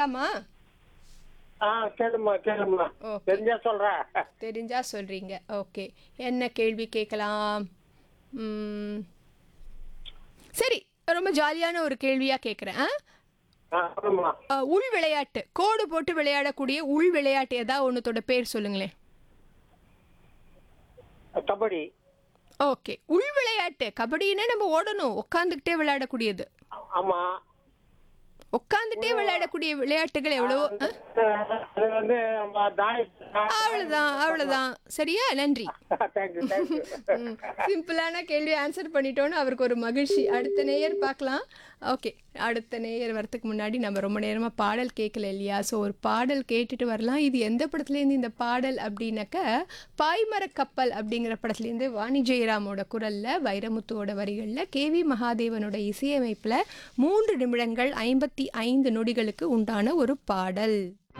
கேட்கலாமா ஆ கேளுமா கேளுமா ஓகே. தெரிஞ்சா சொல்றேன் தெரிஞ்சா சொல்றீங்க ஓகே என்ன கேள்வி கேட்கலாம் ம், சரி ரொம்ப ஜாலியான ஒரு கேள்வியா கேட்குறேன் ஆ சொல்லுமா உள் விளையாட்டு கோடு போட்டு விளையாடக்கூடிய உள் விளையாட்டு ஏதாவது ஒன்றத்தோட பேர் சொல்லுங்களேன் கபடி ஓகே உள் விளையாட்டு கபடின்னா நம்ம ஓடணும் உட்காந்துக்கிட்டே விளையாடக்கூடியது ஆமா உட்காந்துட்டே விளையாடக்கூடிய விளையாட்டுகள் எவ்வளவோ ஆ? அது வந்து நம்ம தாய் அவ்வளவுதான் அவ்வளவுதான் சரியா நன்றி தேங்க்யூ தேங்க்யூ ம், சிம்பிளான கேள்வி ஆன்சர் பண்ணிட்டோன்னு அவருக்கு ஒரு மகிழ்ச்சி அடுத்த நேயர் பார்க்கலாம் ஓகே அடுத்த நேயர் வரதுக்கு முன்னாடி நம்ம ரொம்ப நேரமாக பாடல் கேட்கல இல்லையா ஸோ ஒரு பாடல் கேட்டுட்டு வரலாம் இது எந்த படத்துலேருந்து இந்த பாடல் அப்படின்னாக்க பாய்மரக் கப்பல் அப்படிங்கிற படத்துலேருந்து வாணி ஜெயராமோட குரலில் வைரமுத்துவோட வரிகளில் கேவி மகாதேவனோட இசையமைப்பில் மூன்று நிமிடங்கள் ஐம்பத்தி ஐந்து நொடிகளுக்கு உண்டான ஒரு பாடல்